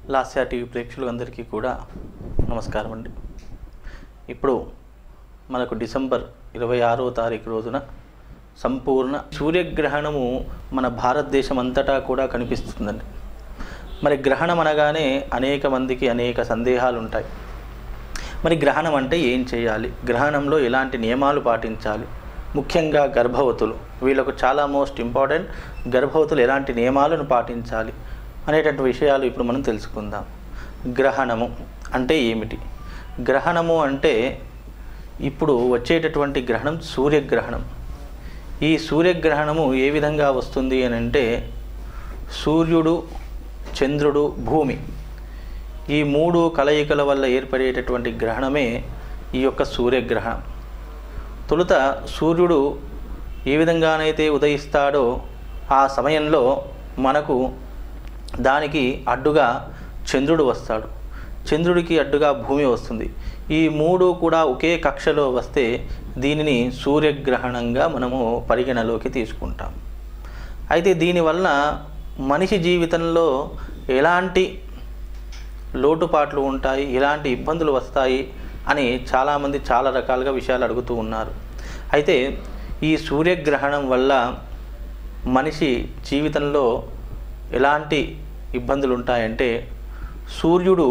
Lasya TV ప్రేక్షకులందరికీ కూడా నమస్కారం అండి ఇప్పుడు మనకు డిసెంబర్ ఇరవై ఆరో తారీఖు రోజున సంపూర్ణ సూర్యగ్రహణము మన భారతదేశం అంతటా కూడా కనిపిస్తుందండి మరి గ్రహణం అనగానే అనేక మందికి అనేక సందేహాలు ఉంటాయి మరి గ్రహణం అంటే ఏం చేయాలి గ్రహణంలో ఎలాంటి నియమాలు పాటించాలి ముఖ్యంగా గర్భవతులు వీళ్ళకు చాలా మోస్ట్ ఇంపార్టెంట్ గర్భవతులు ఎలాంటి నియమాలను పాటించాలి అనేటువంటి విషయాలు ఇప్పుడు మనం తెలుసుకుందాం గ్రహణము అంటే ఏమిటి గ్రహణము అంటే ఇప్పుడు వచ్చేటటువంటి గ్రహణం సూర్యగ్రహణం ఈ సూర్యగ్రహణము ఏ విధంగా వస్తుంది అని అంటే సూర్యుడు చంద్రుడు భూమి ఈ మూడు కలయికల వల్ల ఏర్పడేటటువంటి గ్రహణమే ఈ యొక్క సూర్యగ్రహణం తొలుత సూర్యుడు ఏ విధంగానైతే ఉదయిస్తాడో ఆ సమయంలో మనకు దానికి అడ్డుగా చంద్రుడు వస్తాడు చంద్రుడికి అడ్డుగా భూమి వస్తుంది ఈ మూడు కూడా ఒకే కక్షలో వస్తే దీనిని సూర్యగ్రహణంగా మనము పరిగణలోకి తీసుకుంటాం అయితే దీనివల్ల మనిషి జీవితంలో ఎలాంటి లోటుపాట్లు ఉంటాయి ఎలాంటి ఇబ్బందులు వస్తాయి అని చాలామంది చాలా రకాలుగా విషయాలు అడుగుతూ ఉన్నారు అయితే ఈ సూర్యగ్రహణం వల్ల మనిషి జీవితంలో ఎలాంటి ఇబ్బందులు ఉంటాయంటే సూర్యుడు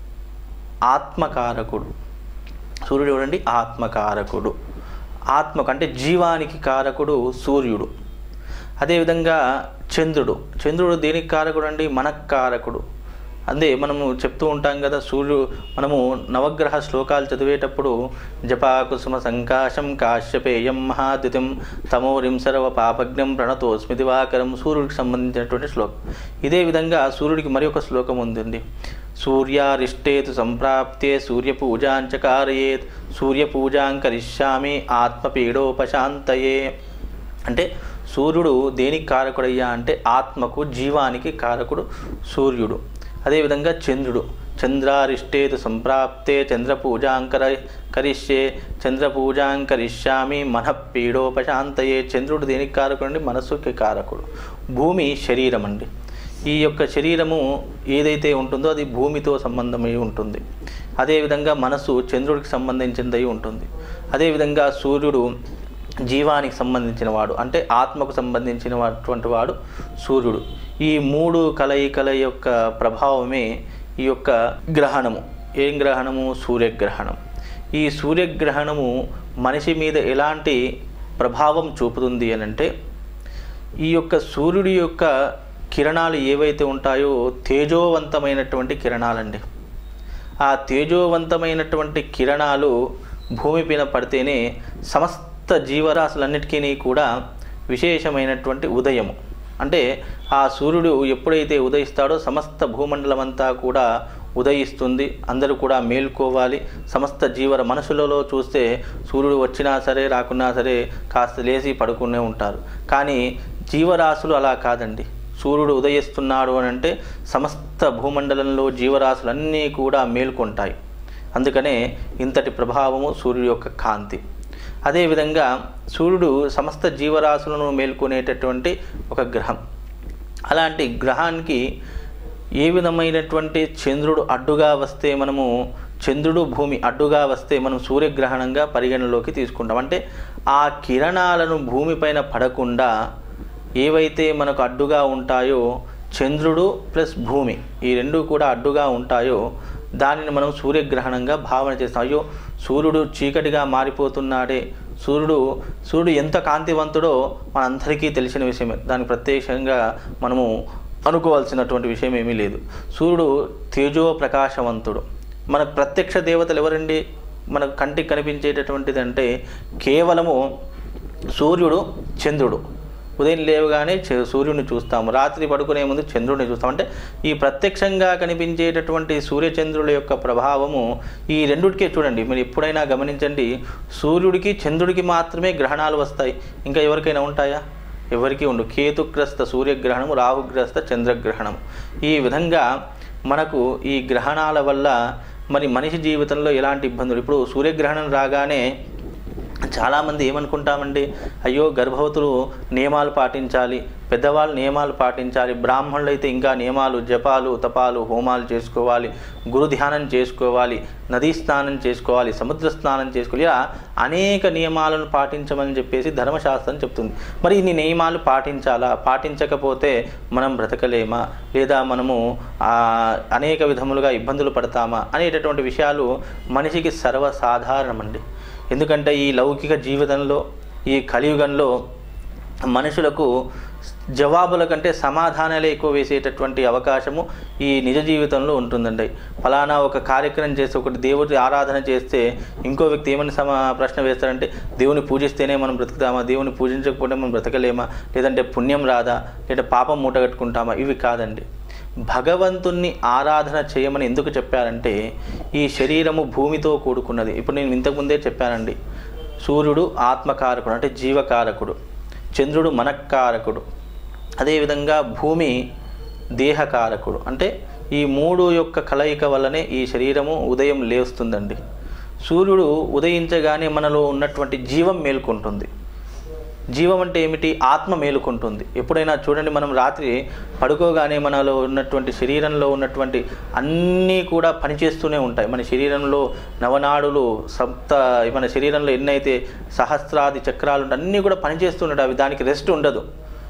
ఆత్మకారకుడు సూర్యుడు ఎవడండి ఆత్మకారకుడు ఆత్మకు అంటే జీవానికి కారకుడు సూర్యుడు అదేవిధంగా చంద్రుడు చంద్రుడు దేనికి కారకుడు అండి మనక్కారకుడు అదే మనము చెప్తూ ఉంటాం కదా సూర్యు మనము నవగ్రహ శ్లోకాలు చదివేటప్పుడు జపాకుసుమ సంకాశం కాశ్యపేయం మహాద్యుతిం తమోరిం సర్వ పాపజ్ఞం ప్రణతోస్మి దివాకరం సూర్యుడికి సంబంధించినటువంటి శ్లోకం ఇదే విధంగా సూర్యుడికి మరి ఒక శ్లోకం ఉందండి సూర్యారిష్టేతు సంప్రాప్తే సూర్యపూజాంచకారయేత్ సూర్యపూజాం కరిష్యామి ఆత్మపీడోపశాంతయే అంటే సూర్యుడు దేనికి కారకుడయ్యా అంటే ఆత్మకు జీవానికి కారకుడు సూర్యుడు అదేవిధంగా చంద్రుడు చంద్రారిష్టేతు సంప్రాప్తే చంద్రపూజాంకర కరిష్యే చంద్రపూజాంకరిష్యామి మనఃపీడోపశాంతయే చంద్రుడు దేనికి కారకుడు అండి మనస్సుకి కారకుడు భూమి శరీరం అండి ఈ యొక్క శరీరము ఏదైతే ఉంటుందో అది భూమితో సంబంధమై ఉంటుంది అదేవిధంగా మనసు చంద్రుడికి సంబంధించినదై ఉంటుంది అదేవిధంగా సూర్యుడు జీవానికి సంబంధించిన వాడు అంటే ఆత్మకు సంబంధించినటువంటి వాడు సూర్యుడు ఈ మూడు కలయికల యొక్క ప్రభావమే ఈ యొక్క గ్రహణము ఏం గ్రహణము సూర్యగ్రహణం ఈ సూర్యగ్రహణము మనిషి మీద ఎలాంటి ప్రభావం చూపుతుంది అని అంటే ఈ యొక్క సూర్యుడి యొక్క కిరణాలు ఏవైతే ఉంటాయో తేజోవంతమైనటువంటి కిరణాలండి ఆ తేజోవంతమైనటువంటి కిరణాలు భూమిపైన పడితేనే సమస్త జీవరాశులన్నిటికీ కూడా విశేషమైనటువంటి ఉదయము అంటే ఆ సూర్యుడు ఎప్పుడైతే ఉదయిస్తాడో సమస్త భూమండలం అంతా కూడా ఉదయిస్తుంది అందరూ కూడా మేల్కోవాలి సమస్త జీవర మనసులలో చూస్తే సూర్యుడు వచ్చినా సరే రాకున్నా సరే కాస్త లేచి పడుకునే ఉంటారు కానీ జీవరాశులు అలా కాదండి సూర్యుడు ఉదయిస్తున్నాడు అని అంటే సమస్త భూమండలంలో జీవరాశులన్నీ కూడా మేల్కొంటాయి అందుకనే ఇంతటి ప్రభావము సూర్యుడు యొక్క కాంతి అదేవిధంగా సూర్యుడు సమస్త జీవరాశులను మేల్కొనేటటువంటి ఒక గ్రహం అలాంటి గ్రహానికి ఏ విధమైనటువంటి చంద్రుడు అడ్డుగా వస్తే మనము చంద్రుడు భూమి అడ్డుగా వస్తే మనం సూర్యగ్రహణంగా పరిగణలోకి తీసుకుంటాం అంటే ఆ కిరణాలను భూమిపైన పడకుండా ఏవైతే మనకు అడ్డుగా ఉంటాయో చంద్రుడు ప్లస్ భూమి ఈ రెండు కూడా అడ్డుగా ఉంటాయో దానిని మనం సూర్యగ్రహణంగా భావన చేస్తాం అయ్యో సూర్యుడు చీకటిగా మారిపోతున్నాడే సూర్యుడు సూర్యుడు ఎంత కాంతివంతుడో మనందరికీ తెలిసిన విషయమే దానికి ప్రత్యేకంగా మనము అనుకోవాల్సినటువంటి విషయం ఏమీ లేదు సూర్యుడు తేజో ప్రకాశవంతుడు మన ప్రత్యక్ష దేవతలు ఎవరండి మనకు కంటికి కనిపించేటటువంటిది అంటే కేవలము సూర్యుడు చంద్రుడు ఉదయం లేవగానే చ- సూర్యుడిని చూస్తాము రాత్రి పడుకునే ముందు చంద్రుడిని చూస్తాం అంటే ఈ ప్రత్యక్షంగా కనిపించేటటువంటి సూర్యచంద్రుల యొక్క ప్రభావము ఈ రెండుటికే చూడండి మీరు ఎప్పుడైనా గమనించండి సూర్యుడికి చంద్రుడికి మాత్రమే గ్రహణాలు వస్తాయి ఇంకా ఎవరికైనా ఉంటాయా ఎవరికీ ఉండు కేతుగ్రస్త సూర్యగ్రహణము రాహుగ్రస్త చంద్రగ్రహణం ఈ విధంగా మనకు ఈ గ్రహణాల వల్ల మరి మనిషి జీవితంలో ఎలాంటి ఇబ్బందులు ఇప్పుడు సూర్యగ్రహణం రాగానే చాలామంది ఏమనుకుంటామండి అయ్యో గర్భవతులు నియమాలు పాటించాలి పెద్దవాళ్ళు నియమాలు పాటించాలి బ్రాహ్మణులు అయితే ఇంకా నియమాలు జపాలు తపాలు హోమాలు చేసుకోవాలి గురు ధ్యానం చేసుకోవాలి నదీ స్నానం చేసుకోవాలి సముద్ర స్నానం చేసుకోవాలి ఇలా అనేక నియమాలను పాటించమని చెప్పేసి ధర్మశాస్త్రం చెప్తుంది మరి ఇన్ని నియమాలు పాటించాలా పాటించకపోతే మనం బ్రతకలేమా లేదా మనము ఆ, అనేక విధములుగా ఇబ్బందులు పడతామా అనేటటువంటి విషయాలు మనిషికి సర్వసాధారణమండి ఎందుకంటే ఈ లౌకిక జీవితంలో ఈ కలియుగంలో మనుషులకు జవాబుల కంటే సమాధానాలే ఎక్కువ వేసేటటువంటి అవకాశము ఈ నిజ జీవితంలో ఉంటుందండి ఫలానా ఒక కార్యక్రమం చేస్తే ఒకటి దేవుడి ఆరాధన చేస్తే ఇంకో వ్యక్తి ఏమని సమా ప్రశ్న వేస్తారంటే దేవుని పూజిస్తేనే మనం బ్రతుకుతామా దేవుని పూజించకపోతే మనం బ్రతకలేమా లేదంటే పుణ్యం రాదా లేదా పాపం మూటగట్టుకుంటామా ఇవి కాదండి భగవంతుణ్ణి ఆరాధన చేయమని ఎందుకు చెప్పారంటే ఈ శరీరము భూమితో కూడుకున్నది ఇప్పుడు నేను ఇంతకుముందే చెప్పానండి సూర్యుడు ఆత్మకారకుడు అంటే జీవకారకుడు చంద్రుడు మనక్కారకుడు అదేవిధంగా భూమి దేహకారకుడు అంటే ఈ మూడు యొక్క కలయిక వల్లనే ఈ శరీరము ఉదయం లేస్తుందండి సూర్యుడు ఉదయించగానే మనలో ఉన్నటువంటి జీవం మేల్కొంటుంది జీవం అంటే ఏమిటి ఆత్మ మేలుకుంటుంది ఎప్పుడైనా చూడండి మనం రాత్రి పడుకోగానే మనలో ఉన్నటువంటి శరీరంలో ఉన్నటువంటి అన్నీ కూడా పనిచేస్తూనే ఉంటాయి మన శరీరంలో నవనాడులు సప్త మన శరీరంలో ఎన్నైతే సహస్రాది చక్రాలు ఉంటాయి అన్నీ కూడా పనిచేస్తుంటాయి అవి దానికి రెస్ట్ ఉండదు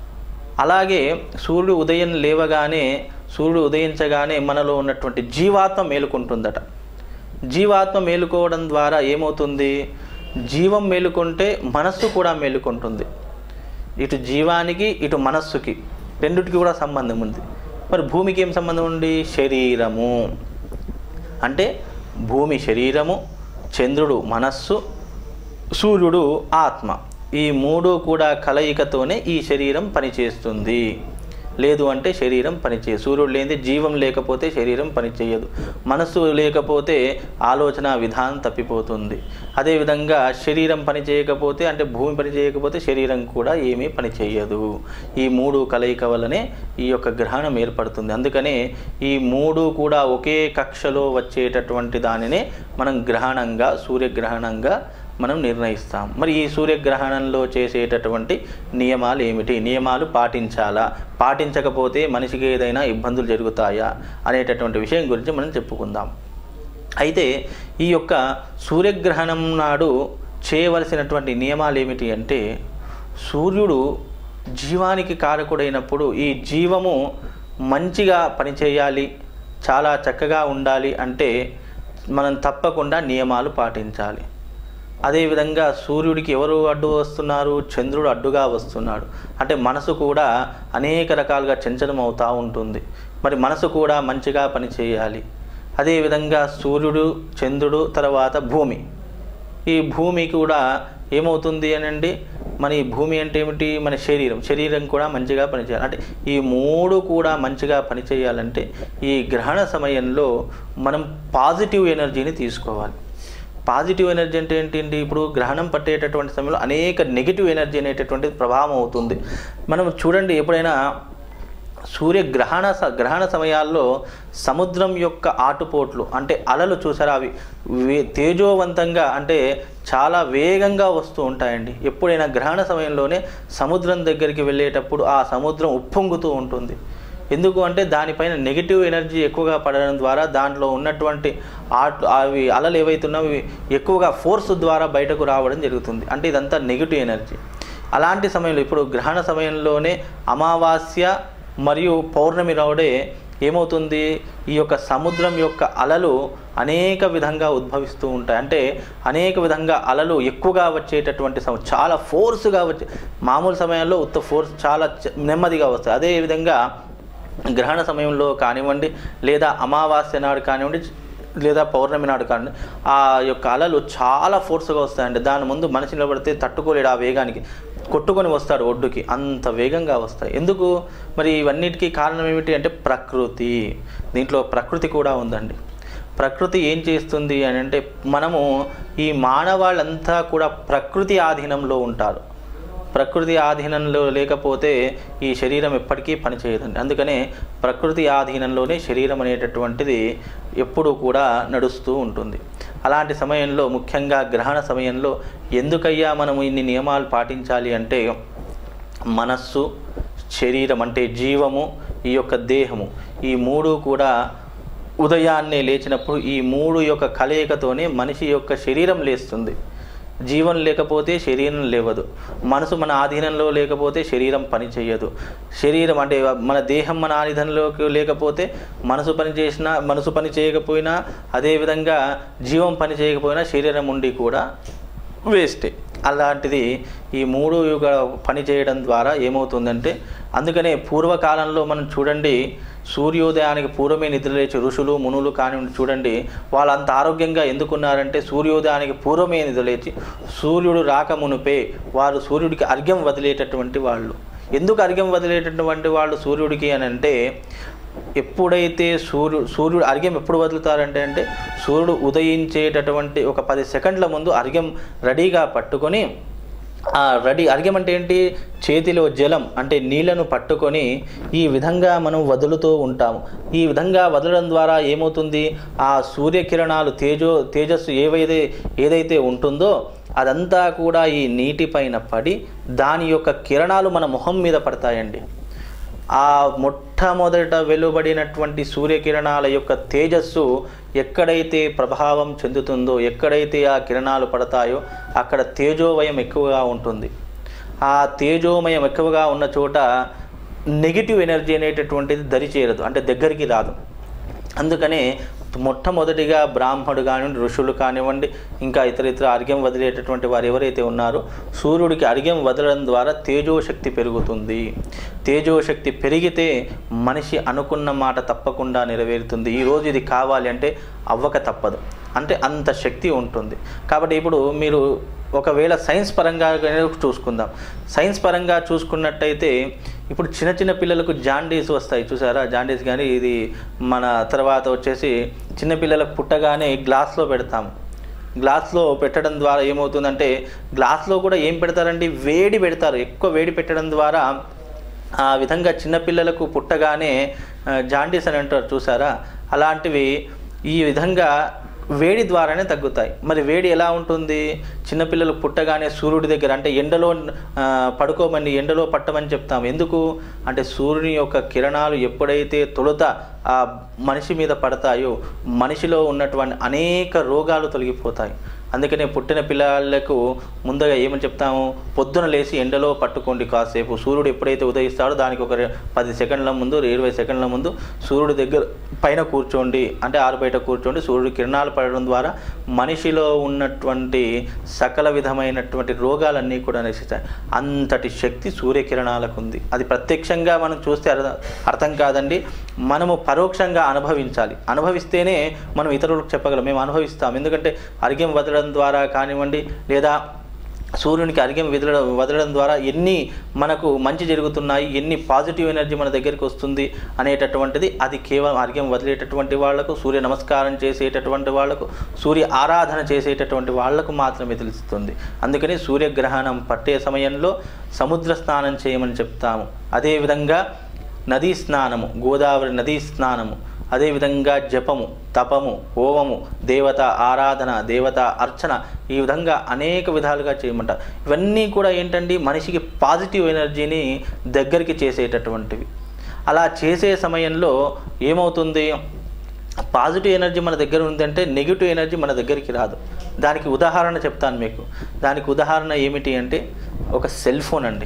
అలాగే సూర్యుడు ఉదయం లేవగానే సూర్యుడు ఉదయించగానే మనలో ఉన్నటువంటి జీవాత్మ మేలుకుంటుందట జీవాత్మ మేలుకోవడం ద్వారా ఏమవుతుంది జీవం మేలుకుంటే మనస్సు కూడా మేలుకుంటుంది ఇటు జీవానికి ఇటు మనస్సుకి రెండిటికి కూడా సంబంధం ఉంది మరి భూమికి ఏం సంబంధం ఉంది శరీరము అంటే భూమి శరీరము చంద్రుడు మనస్సు సూర్యుడు ఆత్మ ఈ మూడు కూడా కలయికతోనే ఈ శరీరం పనిచేస్తుంది లేదు అంటే శరీరం పనిచేయదు సూర్యుడు లేనిది జీవం లేకపోతే శరీరం పనిచేయదు మనస్సు లేకపోతే ఆలోచన విధానం తప్పిపోతుంది అదేవిధంగా శరీరం పని చేయకపోతే అంటే భూమి పని చేయకపోతే శరీరం కూడా ఏమీ పని చేయదు ఈ మూడు కలయిక వల్లనే ఈ యొక్క గ్రహణం ఏర్పడుతుంది అందుకనే ఈ మూడు కూడా ఒకే కక్షలో వచ్చేటటువంటి దానినే మనం గ్రహణంగా సూర్యగ్రహణంగా మనం నిర్ణయిస్తాం మరి ఈ సూర్యగ్రహణంలో చేసేటటువంటి నియమాలు ఏమిటి నియమాలు పాటించాలా పాటించకపోతే మనిషికి ఏదైనా ఇబ్బందులు జరుగుతాయా అనేటటువంటి విషయం గురించి మనం చెప్పుకుందాం అయితే ఈ యొక్క సూర్యగ్రహణం నాడు చేయవలసినటువంటి నియమాలు ఏమిటి అంటే సూర్యుడు జీవానికి కారకుడైనప్పుడు ఈ జీవము మంచిగా పనిచేయాలి చాలా చక్కగా ఉండాలి అంటే మనం తప్పకుండా నియమాలు పాటించాలి అదేవిధంగా సూర్యుడికి ఎవరు అడ్డు వస్తున్నారు చంద్రుడు అడ్డుగా వస్తున్నాడు అంటే మనసు కూడా అనేక రకాలుగా చంచలం అవుతూ ఉంటుంది మరి మనసు కూడా మంచిగా పనిచేయాలి అదేవిధంగా సూర్యుడు చంద్రుడు తర్వాత భూమి ఈ భూమి కూడా ఏమవుతుంది అని అండి మన ఈ భూమి అంటే ఏమిటి మన శరీరం శరీరం కూడా మంచిగా పనిచేయాలి అంటే ఈ మూడు కూడా మంచిగా పనిచేయాలంటే ఈ గ్రహణ సమయంలో మనం పాజిటివ్ ఎనర్జీని తీసుకోవాలి పాజిటివ్ ఎనర్జీ అంటే ఏంటి ఇప్పుడు గ్రహణం పట్టేటటువంటి సమయంలో అనేక నెగిటివ్ ఎనర్జీ అనేటటువంటిది ప్రభావం అవుతుంది మనం చూడండి ఎప్పుడైనా సూర్యగ్రహణ స గ్రహణ సమయాల్లో సముద్రం యొక్క ఆటుపోట్లు అంటే అలలు చూసారా అవి వే- తేజోవంతంగా అంటే చాలా వేగంగా వస్తూ ఉంటాయండి ఎప్పుడైనా గ్రహణ సమయంలోనే సముద్రం దగ్గరికి వెళ్ళేటప్పుడు ఆ సముద్రం ఉప్పొంగుతూ ఉంటుంది ఎందుకు అంటే దానిపైన నెగిటివ్ ఎనర్జీ ఎక్కువగా పడడం ద్వారా దాంట్లో ఉన్నటువంటి ఆట్ అవి అలలు ఏవైతున్నాయో అవి ఎక్కువగా ఫోర్స్ ద్వారా బయటకు రావడం జరుగుతుంది అంటే ఇదంతా నెగిటివ్ ఎనర్జీ అలాంటి సమయంలో ఇప్పుడు గ్రహణ సమయంలోనే అమావాస్య మరియు పౌర్ణమి రావడే ఏమవుతుంది ఈ యొక్క సముద్రం యొక్క అలలు అనేక విధంగా ఉద్భవిస్తూ ఉంటాయి అంటే అనేక విధంగా అలలు ఎక్కువగా వచ్చేటటువంటి సమ చాలా ఫోర్స్గా వచ్చే మామూలు సమయంలో ఉత్త ఫోర్స్ చాలా చ- నెమ్మదిగా వస్తాయి అదేవిధంగా గ్రహణ సమయంలో కానివ్వండి లేదా అమావాస్య నాడు కానివ్వండి లేదా పౌర్ణమి నాడు కానివ్వండి ఆ యొక్క అలలు చాలా ఫోర్స్గా వస్తాయండి దాని ముందు మనిషి నిలబడితే తట్టుకోలేడు ఆ వేగానికి కొట్టుకొని వస్తాడు ఒడ్డుకి అంత వేగంగా వస్తాయి ఎందుకు మరి ఇవన్నిటికీ కారణం ఏమిటి అంటే ప్రకృతి దీంట్లో ప్రకృతి కూడా ఉందండి ప్రకృతి ఏం చేస్తుంది అని అంటే మనము ఈ మానవాళ్ళంతా కూడా ప్రకృతి ఆధీనంలో ఉంటారు ప్రకృతి ఆధీనంలో లేకపోతే ఈ శరీరం ఎప్పటికీ పనిచేయదండి అందుకనే ప్రకృతి ఆధీనంలోనే శరీరం అనేటటువంటిది ఎప్పుడూ కూడా నడుస్తూ ఉంటుంది అలాంటి సమయంలో ముఖ్యంగా గ్రహణ సమయంలో ఎందుకయ్యా మనం ఇన్ని నియమాలు పాటించాలి అంటే మనస్సు శరీరం అంటే జీవము ఈ యొక్క దేహము ఈ మూడు కూడా ఉదయాన్నే లేచినప్పుడు ఈ మూడు యొక్క కలయికతోనే మనిషి యొక్క శరీరం లేస్తుంది జీవం లేకపోతే శరీరం లేవదు మనసు మన ఆధీనంలో లేకపోతే శరీరం పని చేయదు శరీరం అంటే మన దేహం మన ఆధీనంలోకి లేకపోతే మనసు పని చేసినా మనసు పని చేయకపోయినా అదేవిధంగా జీవం పని చేయకపోయినా శరీరం ఉండి కూడా వేస్టే అలాంటిది ఈ మూడు యుగ పని చేయడం ద్వారా ఏమవుతుందంటే అందుకనే పూర్వకాలంలో మనం చూడండి సూర్యోదయానికి పూర్వమే నిద్రలేచే ఋషులు మునులు కానివ్వండి చూడండి వాళ్ళు అంత ఆరోగ్యంగా ఎందుకున్నారంటే సూర్యోదయానికి పూర్వమే నిద్రలేచి సూర్యుడు రాకమునుపే వారు సూర్యుడికి అర్ఘ్యం వదిలేటటువంటి వాళ్ళు ఎందుకు అర్ఘ్యం వదిలేటటువంటి వాళ్ళు సూర్యుడికి అని అంటే ఎప్పుడైతే సూర్యుడు సూర్యుడు అర్ఘ్యం ఎప్పుడు వదులుతారంటే అంటే సూర్యుడు ఉదయించేటటువంటి ఒక పది సెకండ్ల ముందు అర్ఘ్యం రెడీగా పట్టుకొని ఆ రెడీ అర్ఘ్యం అంటే ఏంటి చేతిలో జలం అంటే నీళ్లను పట్టుకొని ఈ విధంగా మనం వదులుతూ ఉంటాము ఈ విధంగా వదలడం ద్వారా ఏమవుతుంది ఆ సూర్యకిరణాలు తేజో తేజస్సు ఏవైతే ఏదైతే ఉంటుందో అదంతా కూడా ఈ నీటిపైన పడి దాని యొక్క కిరణాలు మన మొహం మీద పడతాయండి ఆ మొట్టమొదట వెలువడినటువంటి సూర్యకిరణాల యొక్క తేజస్సు ఎక్కడైతే ప్రభావం చెందుతుందో ఎక్కడైతే ఆ కిరణాలు పడతాయో అక్కడ తేజోవయం ఎక్కువగా ఉంటుంది ఆ తేజోమయం ఎక్కువగా ఉన్న చోట నెగిటివ్ ఎనర్జీ అనేటటువంటిది దరి చేరదు అంటే దగ్గరికి రాదు అందుకనే మొట్టమొదటిగా బ్రాహ్మడు కానివ్వండి ఋషులు కానివ్వండి ఇంకా ఇతర ఇతర అర్ఘ్యం వదిలేటటువంటి వారు ఎవరైతే ఉన్నారో సూర్యుడికి అర్ఘ్యం వదలడం ద్వారా తేజోశక్తి పెరుగుతుంది తేజోశక్తి పెరిగితే మనిషి అనుకున్న మాట తప్పకుండా నెరవేరుతుంది ఈరోజు ఇది కావాలి అంటే అవ్వక తప్పదు అంటే అంత శక్తి ఉంటుంది కాబట్టి ఇప్పుడు మీరు ఒకవేళ సైన్స్ పరంగా కనుక చూసుకుందాం సైన్స్ పరంగా చూసుకున్నట్టయితే ఇప్పుడు చిన్న చిన్న పిల్లలకు జాండీస్ వస్తాయి చూసారా జాండీస్ కానీ ఇది మన తర్వాత వచ్చేసి చిన్న పిల్లలకు పుట్టగానే గ్లాస్లో పెడతాము గ్లాస్లో పెట్టడం ద్వారా ఏమవుతుందంటే గ్లాస్లో కూడా ఏం పెడతారండి వేడి పెడతారు ఎక్కువ వేడి పెట్టడం ద్వారా ఆ విధంగా చిన్నపిల్లలకు పుట్టగానే ఆ, జాండీస్ అని అంటారు చూసారా అలాంటివి ఈ విధంగా వేడి ద్వారానే తగ్గుతాయి మరి వేడి ఎలా ఉంటుంది చిన్నపిల్లలు పుట్టగానే సూర్యుడి దగ్గర అంటే ఎండలో ఆ, పడుకోమని ఎండలో పట్టమని చెప్తాం ఎందుకు అంటే సూర్యుని యొక్క కిరణాలు ఎప్పుడైతే తొలుత ఆ మనిషి మీద పడతాయో మనిషిలో ఉన్నటువంటి అనేక రోగాలు తొలగిపోతాయి అందుకనే పుట్టిన పిల్లలకు ముందుగా ఏమని చెప్తాము పొద్దున లేచి ఎండలో పట్టుకోండి కాసేపు సూర్యుడు ఎప్పుడైతే ఉదయిస్తాడో దానికి ఒక రె- పది సెకండ్ల ముందు ఇరవై సెకండ్ల ముందు సూర్యుడి దగ్గర పైన కూర్చోండి అంటే ఆరు బయట కూర్చోండి సూర్యుడి కిరణాలు పడడం ద్వారా మనిషిలో ఉన్నటువంటి సకల విధమైనటువంటి రోగాలన్నీ కూడా నశిస్తాయి అంతటి శక్తి సూర్యకిరణాలకు ఉంది అది ప్రత్యక్షంగా మనం చూస్తే అర్థం అర్థం కాదండి మనము పరోక్షంగా అనుభవించాలి అనుభవిస్తేనే మనం ఇతరులకు చెప్పగలం మేము అనుభవిస్తాం ఎందుకంటే అర్ఘ్యం వదలడం ద్వారా కానివ్వండి లేదా సూర్యునికి అర్ఘ్యం వదలడం వదలడం ద్వారా ఎన్ని మనకు మంచి జరుగుతున్నాయి ఎన్ని పాజిటివ్ ఎనర్జీ మన దగ్గరికి వస్తుంది అనేటటువంటిది అది కేవలం అర్ఘ్యం వదిలేటటువంటి వాళ్లకు సూర్య నమస్కారం చేసేటటువంటి వాళ్లకు సూర్య ఆరాధన చేసేటటువంటి వాళ్లకు మాత్రమే తెలుస్తుంది అందుకని సూర్యగ్రహణం పట్టే సమయంలో సముద్ర స్నానం చేయమని చెప్తాము అదేవిధంగా నదీ స్నానము గోదావరి నదీ స్నానము అదేవిధంగా జపము తపము హోమము దేవత ఆరాధన దేవత అర్చన ఈ విధంగా అనేక విధాలుగా చేయమంటారు ఇవన్నీ కూడా ఏంటండి మనిషికి పాజిటివ్ ఎనర్జీని దగ్గరికి చేసేటటువంటివి అలా చేసే సమయంలో ఏమవుతుంది పాజిటివ్ ఎనర్జీ మన దగ్గర ఉందంటే నెగిటివ్ ఎనర్జీ మన దగ్గరికి రాదు దానికి ఉదాహరణ చెప్తాను మీకు దానికి ఉదాహరణ ఏమిటి అంటే ఒక సెల్ ఫోన్ అండి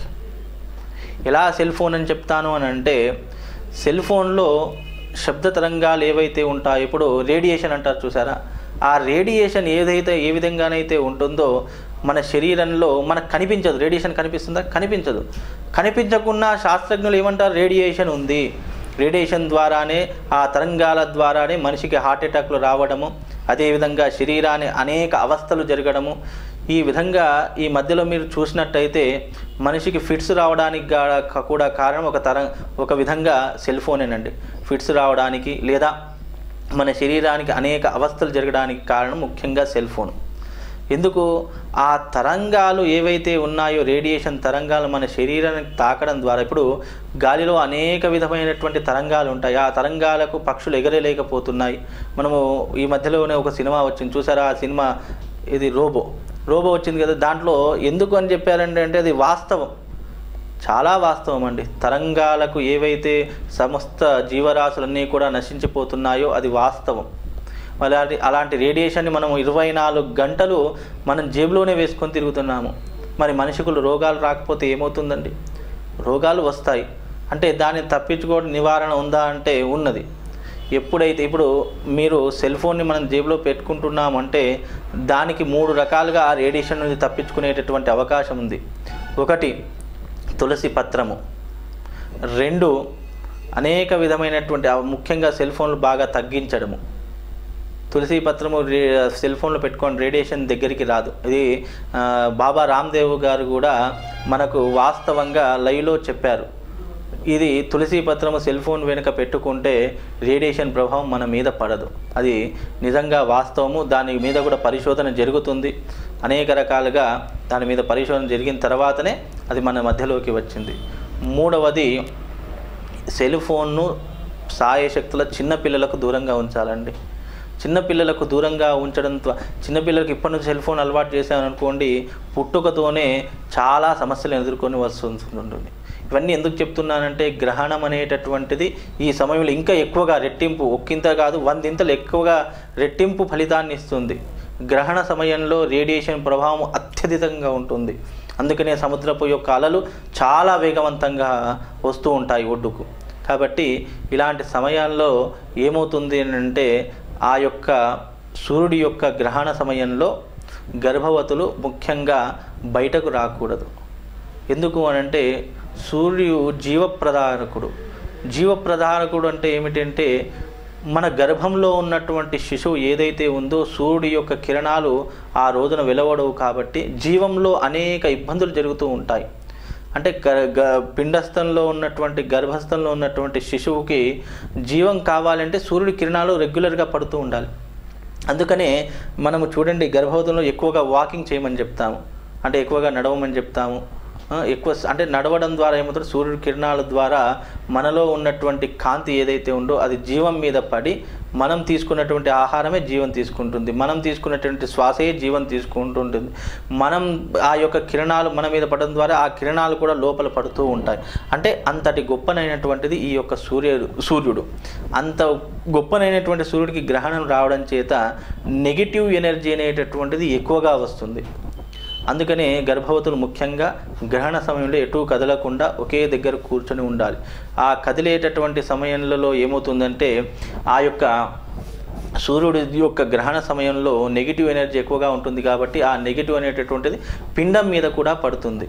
ఎలా సెల్ ఫోన్ అని చెప్తాను అని అంటే సెల్ ఫోన్లో శబ్ద తరంగాలు ఏవైతే ఉంటాయో ఇప్పుడు రేడియేషన్ అంటారు చూసారా ఆ రేడియేషన్ ఏదైతే ఏ విధంగానైతే ఉంటుందో మన శరీరంలో మనకు కనిపించదు రేడియేషన్ కనిపిస్తుందా కనిపించదు కనిపించకుండా శాస్త్రజ్ఞులు ఏమంటారు రేడియేషన్ ఉంది రేడియేషన్ ద్వారానే ఆ తరంగాల ద్వారానే మనిషికి హార్ట్ అటాక్లు రావడము అదేవిధంగా శరీరాన్ని అనేక అవస్థలు జరగడము ఈ విధంగా ఈ మధ్యలో మీరు చూసినట్టయితే మనిషికి ఫిట్స్ రావడానికి గా- కూడా కారణం ఒక తరం ఒక విధంగా సెల్ ఫోనేనండి ఫిట్స్ రావడానికి లేదా మన శరీరానికి అనేక అవస్థలు జరగడానికి కారణం ముఖ్యంగా సెల్ ఫోన్ ఎందుకు ఆ తరంగాలు ఏవైతే ఉన్నాయో రేడియేషన్ తరంగాలు మన శరీరానికి తాకడం ద్వారా ఇప్పుడు గాలిలో అనేక విధమైనటువంటి తరంగాలు ఉంటాయి ఆ తరంగాలకు పక్షులు ఎగరలేకపోతున్నాయి మనము ఈ మధ్యలోనే ఒక సినిమా వచ్చింది చూసారా ఆ సినిమా ఇది రోబో రోబో వచ్చింది కదా దాంట్లో ఎందుకు అని చెప్పారంటే అంటే అది వాస్తవం చాలా వాస్తవం అండి తరంగాలకు ఏవైతే సమస్త జీవరాశులన్నీ కూడా నశించిపోతున్నాయో అది వాస్తవం మరి అలాంటి అలాంటి రేడియేషన్ని మనం ఇరవై నాలుగు గంటలు మనం జేబులోనే వేసుకొని తిరుగుతున్నాము మరి మనిషికులు రోగాలు రాకపోతే ఏమవుతుందండి రోగాలు వస్తాయి అంటే దాన్ని తప్పించుకోవడం నివారణ ఉందా అంటే ఉన్నది ఎప్పుడైతే ఇప్పుడు మీరు సెల్ ఫోన్ని మనం జేబులో పెట్టుకుంటున్నామంటే దానికి మూడు రకాలుగా ఆ రేడియేషన్ నుంచి తప్పించుకునేటటువంటి అవకాశం ఉంది ఒకటి తులసి పత్రము రెండు అనేక విధమైనటువంటి ఆ ముఖ్యంగా సెల్ ఫోన్లు బాగా తగ్గించడము తులసి పత్రము రే సెల్ ఫోన్లో పెట్టుకొని రేడియేషన్ దగ్గరికి రాదు ఇది ఆ, బాబా రామ్దేవ్ గారు కూడా మనకు వాస్తవంగా లైవ్లో చెప్పారు ఇది తులసి పత్రము సెల్ ఫోన్ వెనుక పెట్టుకుంటే రేడియేషన్ ప్రభావం మన మీద పడదు అది నిజంగా వాస్తవము దాని మీద కూడా పరిశోధన జరుగుతుంది అనేక రకాలుగా దాని మీద పరిశోధన జరిగిన తర్వాతనే అది మన మధ్యలోకి వచ్చింది మూడవది సెల్ ఫోన్ను సాయశక్తుల చిన్న పిల్లలకు దూరంగా ఉంచాలండి చిన్నపిల్లలకు దూరంగా ఉంచడం ద్వా- చిన్నపిల్లలకు ఇప్పటి నుంచి సెల్ ఫోన్ అలవాటు చేశామనుకోండి పుట్టుకతోనే చాలా సమస్యలు ఎదుర్కొని వస్తుంటుంది ఇవన్నీ ఎందుకు చెప్తున్నానంటే గ్రహణం అనేటటువంటిది ఈ సమయంలో ఇంకా ఎక్కువగా రెట్టింపు ఒక్కింత కాదు వందింతలు ఎక్కువగా రెట్టింపు ఫలితాన్ని ఇస్తుంది గ్రహణ సమయంలో రేడియేషన్ ప్రభావం అత్యధికంగా ఉంటుంది అందుకనే సముద్రపు యొక్క అలలు చాలా వేగవంతంగా వస్తూ ఉంటాయి ఒడ్డుకు కాబట్టి ఇలాంటి సమయాల్లో ఏమవుతుంది అని అంటే ఆ యొక్క సూర్యుడి యొక్క గ్రహణ సమయంలో గర్భవతులు ముఖ్యంగా బయటకు రాకూడదు ఎందుకు అని అంటే సూర్యుడు జీవప్రధారకుడు జీవప్రధారకుడు అంటే ఏమిటంటే మన గర్భంలో ఉన్నటువంటి శిశువు ఏదైతే ఉందో సూర్యుడి యొక్క కిరణాలు ఆ రోజున వెలువడవు కాబట్టి జీవంలో అనేక ఇబ్బందులు జరుగుతూ ఉంటాయి అంటే గ గ పిండస్థంలో ఉన్నటువంటి గర్భస్థంలో ఉన్నటువంటి శిశువుకి జీవం కావాలంటే సూర్యుడి కిరణాలు రెగ్యులర్గా పడుతూ ఉండాలి అందుకనే మనము చూడండి గర్భవతంలో ఎక్కువగా వాకింగ్ చేయమని చెప్తాము అంటే ఎక్కువగా నడవమని చెప్తాము ఆ, ఎక్కువ స- అంటే నడవడం ద్వారా ఏమవుతుంది సూర్యుడి కిరణాల ద్వారా మనలో ఉన్నటువంటి కాంతి ఏదైతే ఉందో అది జీవం మీద పడి మనం తీసుకున్నటువంటి ఆహారమే జీవం తీసుకుంటుంది మనం తీసుకున్నటువంటి శ్వాసే జీవం తీసుకుంటుంటుంది మనం ఆ యొక్క కిరణాలు మన మీద పడడం ద్వారా ఆ కిరణాలు కూడా లోపల పడుతూ ఉంటాయి అంటే అంతటి గొప్పనైనటువంటిది ఈ యొక్క సూర్యుడు సూర్యుడు అంత గొప్పనైనటువంటి సూర్యుడికి గ్రహణం రావడం చేత నెగిటివ్ ఎనర్జీ అనేటటువంటిది ఎక్కువగా వస్తుంది అందుకనే గర్భవతులు ముఖ్యంగా గ్రహణ సమయంలో ఎటు కదలకుండా ఒకే దగ్గర కూర్చొని ఉండాలి ఆ కదిలేటటువంటి సమయంలో ఏమవుతుందంటే ఆ యొక్క సూర్యుడి యొక్క గ్రహణ సమయంలో నెగిటివ్ ఎనర్జీ ఎక్కువగా ఉంటుంది కాబట్టి ఆ నెగిటివ్ అనేటటువంటిది పిండం మీద కూడా పడుతుంది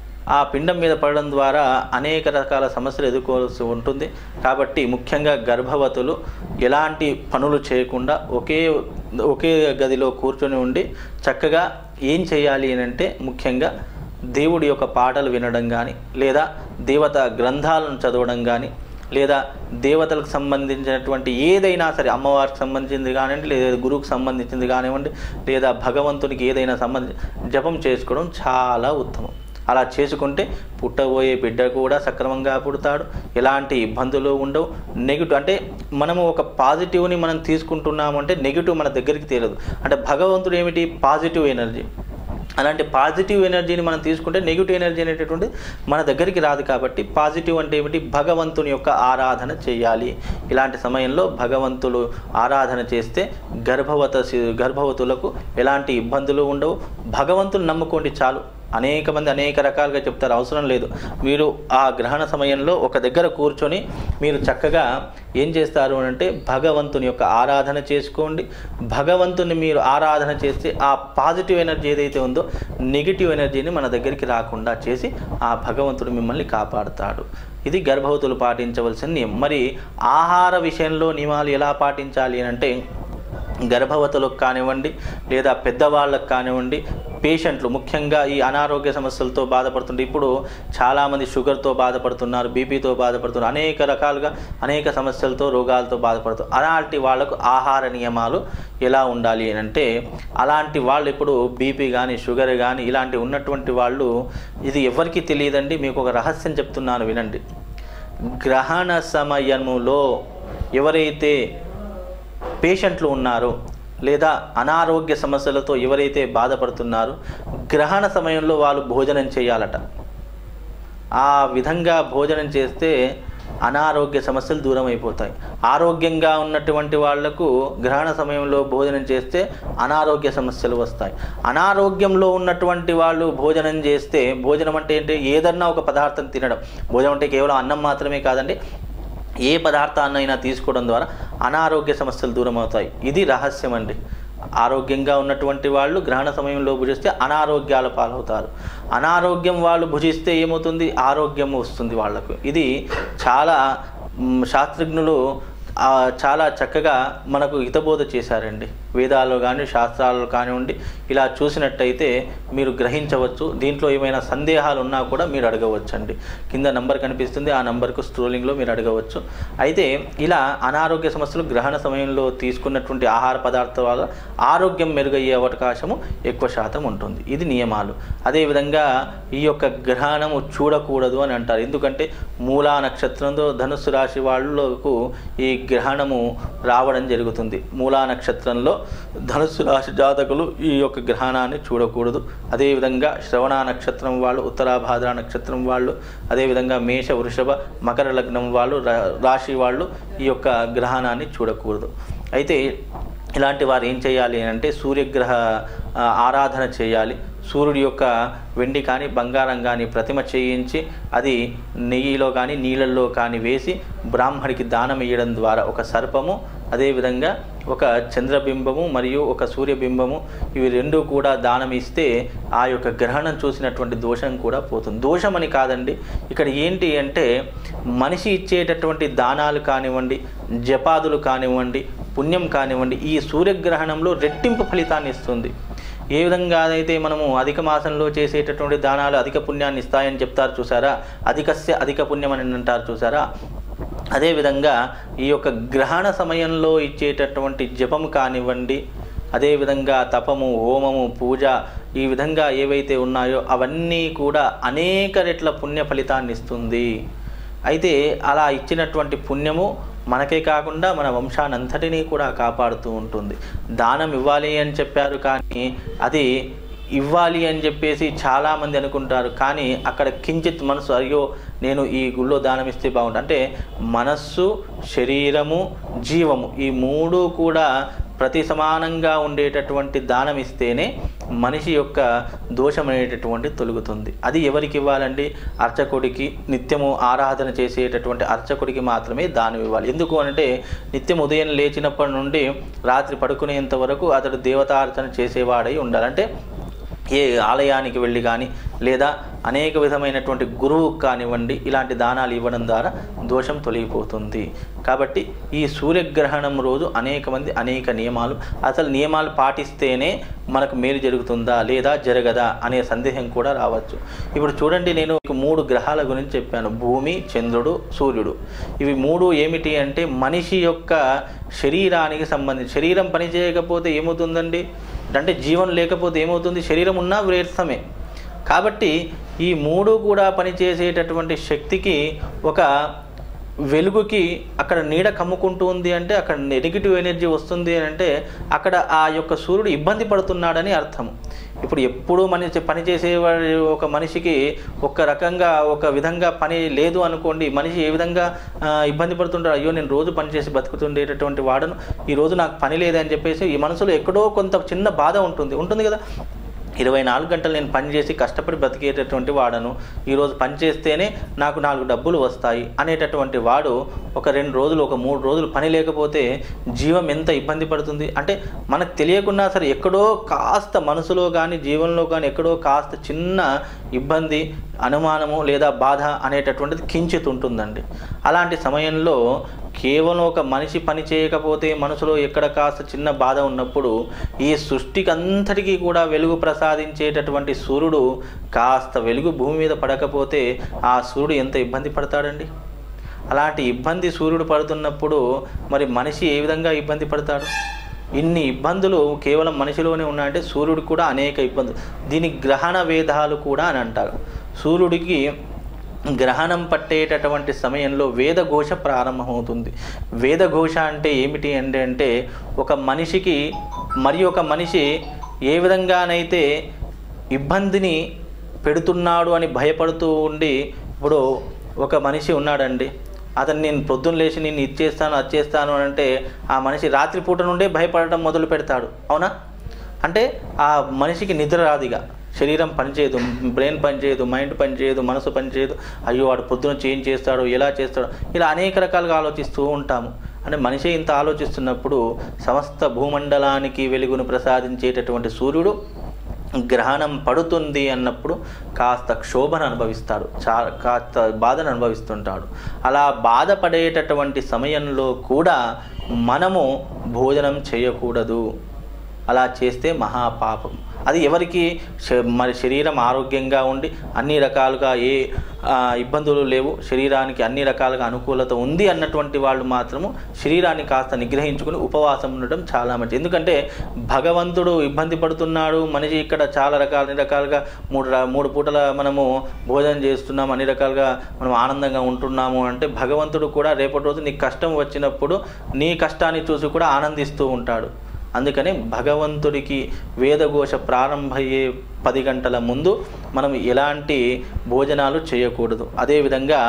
ఆ పిండం మీద పడడం ద్వారా అనేక రకాల సమస్యలు ఎదుర్కోవాల్సి ఉంటుంది కాబట్టి ముఖ్యంగా గర్భవతులు ఎలాంటి పనులు చేయకుండా ఒకే ఒకే గదిలో కూర్చొని ఉండి చక్కగా ఏం చేయాలి అని అంటే ముఖ్యంగా దేవుడి యొక్క పాటలు వినడం కానీ లేదా దేవత గ్రంథాలను చదవడం కానీ లేదా దేవతలకు సంబంధించినటువంటి ఏదైనా సరే అమ్మవారికి సంబంధించింది కానివ్వండి లేదా గురువుకు సంబంధించింది కానివ్వండి లేదా భగవంతునికి ఏదైనా సంబంధించి జపం చేసుకోవడం చాలా ఉత్తమం అలా చేసుకుంటే పుట్టబోయే బిడ్డ కూడా సక్రమంగా పుడతాడు ఎలాంటి ఇబ్బందులు ఉండవు నెగిటివ్ అంటే మనము ఒక పాజిటివ్ని మనం తీసుకుంటున్నాము అంటే నెగిటివ్ మన దగ్గరికి తేలదు అంటే భగవంతుడు ఏమిటి పాజిటివ్ ఎనర్జీ అలాంటి పాజిటివ్ ఎనర్జీని మనం తీసుకుంటే నెగిటివ్ ఎనర్జీ అనేటటువంటి మన దగ్గరికి రాదు కాబట్టి పాజిటివ్ అంటే ఏమిటి భగవంతుని యొక్క ఆరాధన చేయాలి ఇలాంటి సమయంలో భగవంతులు ఆరాధన చేస్తే గర్భవత శి- గర్భవతులకు ఎలాంటి ఇబ్బందులు ఉండవు భగవంతుని నమ్ముకోండి చాలు అనేక మంది అనేక రకాలుగా చెప్తారు అవసరం లేదు మీరు ఆ గ్రహణ సమయంలో ఒక దగ్గర కూర్చొని మీరు చక్కగా ఏం చేస్తారు అని అంటే భగవంతుని యొక్క ఆరాధన చేసుకోండి భగవంతుని మీరు ఆరాధన చేస్తే ఆ పాజిటివ్ ఎనర్జీ ఏదైతే ఉందో నెగిటివ్ ఎనర్జీని మన దగ్గరికి రాకుండా చేసి ఆ భగవంతుడు మిమ్మల్ని కాపాడుతాడు ఇది గర్భవతులు పాటించవలసిన నియమం మరి ఆహార విషయంలో నియమాలు ఎలా పాటించాలి అని అంటే గర్భవతులకు కానివ్వండి లేదా పెద్దవాళ్ళకు కానివ్వండి పేషెంట్లు ముఖ్యంగా ఈ అనారోగ్య సమస్యలతో బాధపడుతుంటే ఇప్పుడు చాలామంది షుగర్తో బాధపడుతున్నారు బీపీతో బాధపడుతున్నారు అనేక రకాలుగా అనేక సమస్యలతో రోగాలతో బాధపడుతున్నారు అలాంటి వాళ్ళకు ఆహార నియమాలు ఎలా ఉండాలి అని అంటే అలాంటి వాళ్ళు ఇప్పుడు బీపీ కానీ షుగర్ కానీ ఇలాంటి ఉన్నటువంటి వాళ్ళు ఇది ఎవరికి తెలియదండి మీకు ఒక రహస్యం చెప్తున్నాను వినండి గ్రహణ సమయములో ఎవరైతే పేషెంట్లు ఉన్నారో లేదా అనారోగ్య సమస్యలతో ఎవరైతే బాధపడుతున్నారో గ్రహణ సమయంలో వాళ్ళు భోజనం చేయాలట ఆ విధంగా భోజనం చేస్తే అనారోగ్య సమస్యలు దూరం అయిపోతాయి ఆరోగ్యంగా ఉన్నటువంటి వాళ్లకు గ్రహణ సమయంలో భోజనం చేస్తే అనారోగ్య సమస్యలు వస్తాయి అనారోగ్యంలో ఉన్నటువంటి వాళ్ళు భోజనం చేస్తే భోజనం అంటే ఏంటి ఏదన్నా ఒక పదార్థం తినడం భోజనం అంటే కేవలం అన్నం మాత్రమే కాదండి ఏ పదార్థాన్నైనా తీసుకోవడం ద్వారా అనారోగ్య సమస్యలు దూరం అవుతాయి ఇది రహస్యం అండి ఆరోగ్యంగా ఉన్నటువంటి వాళ్ళు గ్రహణ సమయంలో భుజిస్తే అనారోగ్యాల పాలవుతారు అనారోగ్యం వాళ్ళు భుజిస్తే ఏమవుతుంది ఆరోగ్యం వస్తుంది వాళ్ళకు ఇది చాలా మ్, శాస్త్రజ్ఞులు ఆ, చాలా చక్కగా మనకు హితబోధ చేశారండి వేదాల్లో కానీ శాస్త్రాల్లో కానివ్వండి ఇలా చూసినట్టయితే మీరు గ్రహించవచ్చు దీంట్లో ఏమైనా సందేహాలు ఉన్నా కూడా మీరు అడగవచ్చండి కింద నంబర్ కనిపిస్తుంది ఆ నంబర్కు స్క్రోలింగ్లో మీరు అడగవచ్చు అయితే ఇలా అనారోగ్య సమస్యలు గ్రహణ సమయంలో తీసుకున్నటువంటి ఆహార పదార్థాల వల్ల ఆరోగ్యం మెరుగయ్యే అవకాశము ఎక్కువ శాతం ఉంటుంది ఇది నియమాలు అదేవిధంగా ఈ యొక్క గ్రహణము చూడకూడదు అని అంటారు ఎందుకంటే మూలా నక్షత్రంతో ధనుస్సు రాశి వాళ్ళకు ఈ గ్రహణము రావడం జరుగుతుంది మూలా నక్షత్రంలో ధనుస్సు రాశి జాతకులు ఈ యొక్క గ్రహణాన్ని చూడకూడదు అదేవిధంగా శ్రవణ నక్షత్రం వాళ్ళు ఉత్తరాభాద్ర నక్షత్రం వాళ్ళు అదేవిధంగా మేష వృషభ మకర లగ్నం వాళ్ళు రా- రాశి వాళ్ళు ఈ యొక్క గ్రహణాన్ని చూడకూడదు అయితే ఇలాంటి వారు ఏం చేయాలి అంటే సూర్యగ్రహ ఆ, ఆరాధన చేయాలి సూర్యుడి యొక్క వెండి కానీ బంగారం కానీ ప్రతిమ చేయించి అది నెయ్యిలో కానీ నీళ్ళల్లో కానీ వేసి బ్రాహ్మడికి దానం ఇవ్వడం ద్వారా ఒక సర్పము అదేవిధంగా ఒక చంద్రబింబము మరియు ఒక సూర్యబింబము ఇవి రెండు కూడా దానం ఇస్తే ఆ యొక్క గ్రహణం చూసినటువంటి దోషం కూడా పోతుంది దోషం అని కాదండి ఇక్కడ ఏంటి అంటే మనిషి ఇచ్చేటటువంటి దానాలు కానివ్వండి జపాదులు కానివ్వండి పుణ్యం కానివ్వండి ఈ సూర్యగ్రహణంలో రెట్టింపు ఫలితాన్ని ఇస్తుంది ఏ విధంగా అయితే మనము అధిక మాసంలో చేసేటటువంటి దానాలు అధిక పుణ్యాన్ని ఇస్తాయని చెప్తారు చూసారా అధికస్య అధిక పుణ్యం అని అంటారు చూసారా అదేవిధంగా ఈ యొక్క గ్రహణ సమయంలో ఇచ్చేటటువంటి జపము కానివ్వండి అదేవిధంగా తపము హోమము పూజ ఈ విధంగా ఏవైతే ఉన్నాయో అవన్నీ కూడా అనేక రెట్ల పుణ్య ఫలితాన్ని ఇస్తుంది అయితే అలా ఇచ్చినటువంటి పుణ్యము మనకే కాకుండా మన వంశానంతటినీ కూడా కాపాడుతూ ఉంటుంది దానం ఇవ్వాలి అని చెప్పారు కానీ అది ఇవ్వాలి అని చెప్పేసి చాలామంది అనుకుంటారు కానీ అక్కడ కించిత్ మనసు అయ్యో నేను ఈ గుళ్ళో దానం ఇస్తే బాగుంటుంది అంటే మనస్సు శరీరము జీవము ఈ మూడు కూడా ప్రతి సమానంగా ఉండేటటువంటి దానం ఇస్తేనే మనిషి యొక్క దోషం అనేటటువంటి తొలుగుతుంది అది ఎవరికి ఇవ్వాలండి అర్చకుడికి నిత్యము ఆరాధన చేసేటటువంటి అర్చకుడికి మాత్రమే దానం ఇవ్వాలి ఎందుకు అంటే నిత్యం ఉదయం లేచినప్పటి నుండి రాత్రి పడుకునేంత వరకు అతడు దేవతార్చన చేసేవాడై ఉండాలంటే ఏ ఆలయానికి వెళ్ళి కానీ లేదా అనేక విధమైనటువంటి గురువు కానివ్వండి ఇలాంటి దానాలు ఇవ్వడం ద్వారా దోషం తొలగిపోతుంది కాబట్టి ఈ సూర్యగ్రహణం రోజు అనేక మంది అనేక నియమాలు అసలు నియమాలు పాటిస్తేనే మనకు మేలు జరుగుతుందా లేదా జరగదా అనే సందేహం కూడా రావచ్చు ఇప్పుడు చూడండి నేను మీకు మూడు గ్రహాల గురించి చెప్పాను భూమి చంద్రుడు సూర్యుడు ఇవి మూడు ఏమిటి అంటే మనిషి యొక్క శరీరానికి సంబంధించి శరీరం పని చేయకపోతే ఏమవుతుందండి అంటే జీవం లేకపోతే ఏమవుతుంది శరీరం ఉన్నా వ్యర్థమే కాబట్టి ఈ మూడు కూడా పనిచేసేటటువంటి శక్తికి ఒక వెలుగుకి అక్కడ నీడ కమ్ముకుంటూ ఉంది అంటే అక్కడ నెగిటివ్ ఎనర్జీ వస్తుంది అని అంటే అక్కడ ఆ యొక్క సూర్యుడు ఇబ్బంది పడుతున్నాడని అర్థం ఇప్పుడు ఎప్పుడూ మనిషి పని చేసేవాడి ఒక మనిషికి ఒక రకంగా ఒక విధంగా పని లేదు అనుకోండి మనిషి ఏ విధంగా ఆ, ఇబ్బంది పడుతుంటాడు అయ్యో నేను రోజు పని చేసి బతుకుతుండేటటువంటి వాడను ఈ రోజు నాకు పని లేదని చెప్పేసి ఈ మనసులో ఎక్కడో కొంత చిన్న బాధ ఉంటుంది ఉంటుంది కదా ఇరవై నాలుగు గంటలు నేను పని చేసి కష్టపడి బ్రతికేటటువంటి వాడను ఈరోజు పని చేస్తేనే నాకు నాలుగు డబ్బులు వస్తాయి అనేటటువంటి వాడు ఒక రెండు రోజులు ఒక మూడు రోజులు పని లేకపోతే జీవం ఎంత ఇబ్బంది పడుతుంది అంటే మనకు తెలియకున్నా సరే ఎక్కడో కాస్త మనసులో కానీ జీవనంలో కానీ ఎక్కడో కాస్త చిన్న ఇబ్బంది అనుమానము లేదా బాధ అనేటటువంటిది కించిత్ ఉంటుందండి అలాంటి సమయంలో కేవలం ఒక మనిషి పని చేయకపోతే మనసులో ఎక్కడ కాస్త చిన్న బాధ ఉన్నప్పుడు ఈ సృష్టికి అంతటికీ కూడా వెలుగు ప్రసాదించేటటువంటి సూర్యుడు కాస్త వెలుగు భూమి మీద పడకపోతే ఆ సూర్యుడు ఎంత ఇబ్బంది పడతాడండి అలాంటి ఇబ్బంది సూర్యుడు పడుతున్నప్పుడు మరి మనిషి ఏ విధంగా ఇబ్బంది పడతాడు ఇన్ని ఇబ్బందులు కేవలం మనిషిలోనే ఉన్నాయంటే సూర్యుడికి కూడా అనేక ఇబ్బందులు దీని గ్రహణ వేదాలు కూడా అని అంటారు సూర్యుడికి గ్రహణం పట్టేటటువంటి సమయంలో వేదఘోష ప్రారంభమవుతుంది వేదఘోష అంటే ఏమిటి అంటే అంటే ఒక మనిషికి మరి ఒక మనిషి ఏ విధంగానైతే ఇబ్బందిని పెడుతున్నాడు అని భయపడుతూ ఉండి ఇప్పుడు ఒక మనిషి ఉన్నాడండి అతను నేను పొద్దున్న లేచి నేను ఇది చేస్తాను అది చేస్తాను అని అంటే ఆ మనిషి రాత్రిపూట నుండే భయపడటం మొదలు పెడతాడు అవునా అంటే ఆ మనిషికి నిద్ర రాదు ఇక శరీరం పనిచేయదు బ్రెయిన్ పనిచేయదు మైండ్ పనిచేయదు మనసు పనిచేయదు అయ్యో వాడు పొద్దున చేంజ్ చేస్తాడు ఎలా చేస్తాడు ఇలా అనేక రకాలుగా ఆలోచిస్తూ ఉంటాము అంటే మనిషి ఇంత ఆలోచిస్తున్నప్పుడు సమస్త భూమండలానికి వెలుగును ప్రసాదించేటటువంటి సూర్యుడు గ్రహణం పడుతుంది అన్నప్పుడు కాస్త క్షోభను అనుభవిస్తాడు చా కాస్త బాధను అనుభవిస్తుంటాడు అలా బాధపడేటటువంటి సమయంలో కూడా మనము భోజనం చేయకూడదు అలా చేస్తే మహాపాపం అది ఎవరికి శ- మరి శరీరం ఆరోగ్యంగా ఉండి అన్ని రకాలుగా ఏ ఆ, ఇబ్బందులు లేవు శరీరానికి అన్ని రకాలుగా అనుకూలత ఉంది అన్నటువంటి వాళ్ళు మాత్రము శరీరాన్ని కాస్త నిగ్రహించుకుని ఉపవాసం ఉండడం చాలా మంచిది ఎందుకంటే భగవంతుడు ఇబ్బంది పడుతున్నాడు మనిషి ఇక్కడ చాలా రకాల అన్ని రకాలుగా మూడు రా- మూడు పూటల మనము భోజనం చేస్తున్నాం అన్ని రకాలుగా మనం ఆనందంగా ఉంటున్నాము అంటే భగవంతుడు కూడా రేపటి రోజు నీకు కష్టం వచ్చినప్పుడు నీ కష్టాన్ని చూసి కూడా ఆనందిస్తూ ఉంటాడు అందుకని భగవంతుడికి వేదఘోష ప్రారంభమయ్యే పది గంటల ముందు మనం ఎలాంటి భోజనాలు చేయకూడదు అదేవిధంగా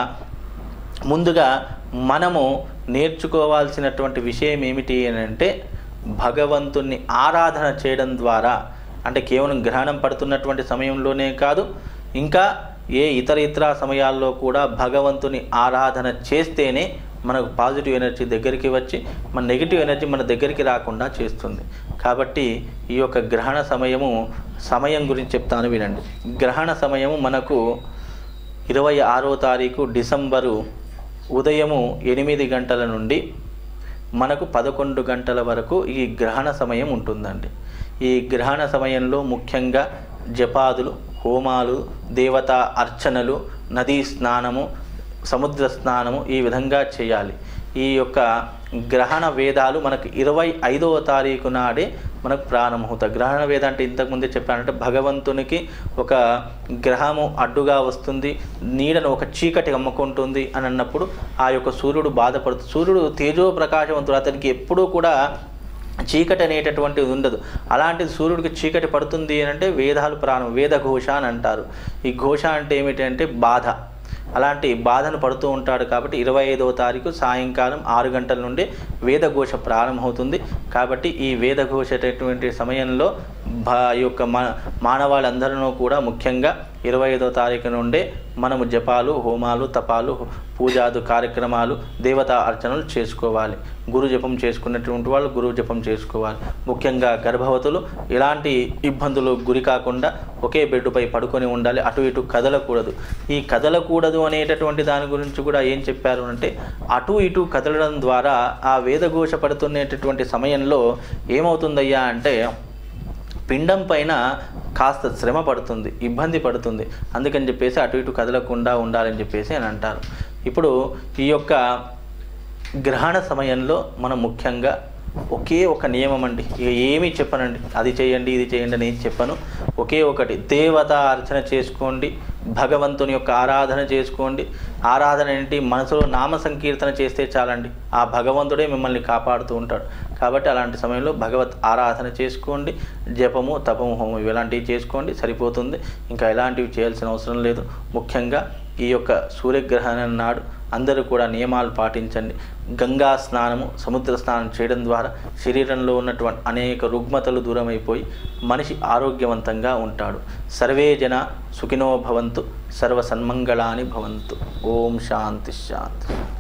ముందుగా మనము నేర్చుకోవాల్సినటువంటి విషయం ఏమిటి అని అంటే భగవంతుణ్ణి ఆరాధన చేయడం ద్వారా అంటే కేవలం గ్రహణం పడుతున్నటువంటి సమయంలోనే కాదు ఇంకా ఏ ఇతర ఇతర సమయాల్లో కూడా భగవంతుని ఆరాధన చేస్తేనే మనకు పాజిటివ్ ఎనర్జీ దగ్గరికి వచ్చి మన నెగిటివ్ ఎనర్జీ మన దగ్గరికి రాకుండా చేస్తుంది కాబట్టి ఈ యొక్క గ్రహణ సమయము సమయం గురించి చెప్తాను వినండి గ్రహణ సమయము మనకు ఇరవై ఆరో తారీఖు డిసెంబరు ఉదయము ఎనిమిది గంటల నుండి మనకు పదకొండు గంటల వరకు ఈ గ్రహణ సమయం ఉంటుందండి ఈ గ్రహణ సమయంలో ముఖ్యంగా జపాదులు హోమాలు దేవతా అర్చనలు నదీ స్నానము సముద్ర స్నానము ఈ విధంగా చేయాలి ఈ యొక్క గ్రహణ వేదాలు మనకు ఇరవై ఐదవ తారీఖు నాడే మనకు ప్రారంభమవుతాయి గ్రహణ వేద అంటే ఇంతకుముందే చెప్పానంటే భగవంతునికి ఒక గ్రహము అడ్డుగా వస్తుంది నీడను ఒక చీకటి అమ్ముకుంటుంది అని అన్నప్పుడు ఆ యొక్క సూర్యుడు బాధపడుతుంది సూర్యుడు తేజో ప్రకాశవంతుడు అతనికి ఎప్పుడూ కూడా చీకటి అనేటటువంటిది ఉండదు అలాంటిది సూర్యుడికి చీకటి పడుతుంది అని అంటే వేదాలు ప్రారంభం వేద ఘోష అని అంటారు ఈ ఘోష అంటే ఏమిటి అంటే బాధ అలాంటి బాధను పడుతూ ఉంటాడు కాబట్టి ఇరవై ఐదవ తారీఖు సాయంకాలం ఆరు గంటల నుండి వేదఘోష ప్రారంభమవుతుంది కాబట్టి ఈ వేదఘోష అనేటువంటి సమయంలో భా ఈ యొక్క మా మానవాళ్ళందరూ కూడా ముఖ్యంగా ఇరవై ఐదవ తారీఖు నుండే మనము జపాలు హోమాలు తపాలు పూజాదు కార్యక్రమాలు దేవతా అర్చనలు చేసుకోవాలి గురు జపం చేసుకున్నటువంటి వాళ్ళు గురు జపం చేసుకోవాలి ముఖ్యంగా గర్భవతులు ఎలాంటి ఇబ్బందులు గురి కాకుండా ఒకే బెడ్డుపై పడుకొని ఉండాలి అటు ఇటు కదలకూడదు ఈ కదలకూడదు అనేటటువంటి దాని గురించి కూడా ఏం చెప్పారు అంటే అటు ఇటు కదలడం ద్వారా ఆ వేదఘోష పడుతున్నటువంటి సమయంలో ఏమవుతుందయ్యా అంటే పిండం పైన కాస్త శ్రమ పడుతుంది ఇబ్బంది పడుతుంది అందుకని చెప్పేసి అటు ఇటు కదలకుండా ఉండాలని చెప్పేసి అని అంటారు ఇప్పుడు ఈ యొక్క గ్రహణ సమయంలో మనం ముఖ్యంగా ఒకే ఒక నియమం అండి ఇక ఏమీ చెప్పనండి అది చేయండి ఇది చేయండి అని ఏం చెప్పను ఒకే ఒకటి దేవత అర్చన చేసుకోండి భగవంతుని యొక్క ఆరాధన చేసుకోండి ఆరాధన ఏంటి మనసులో నామ సంకీర్తన చేస్తే చాలండి ఆ భగవంతుడే మిమ్మల్ని కాపాడుతూ ఉంటాడు కాబట్టి అలాంటి సమయంలో భగవత్ ఆరాధన చేసుకోండి జపము తపము హోమం ఇలాంటివి చేసుకోండి సరిపోతుంది ఇంకా ఎలాంటివి చేయాల్సిన అవసరం లేదు ముఖ్యంగా ఈ యొక్క సూర్యగ్రహణం నాడు అందరూ కూడా నియమాలు పాటించండి గంగా స్నానము సముద్ర స్నానం చేయడం ద్వారా శరీరంలో ఉన్నటువంటి అనేక రుగ్మతలు దూరమైపోయి మనిషి ఆరోగ్యవంతంగా ఉంటాడు సర్వే జన సుఖినో భవంతు సర్వ సన్మంగళాని భవంతు ఓం శాంతి శాంతి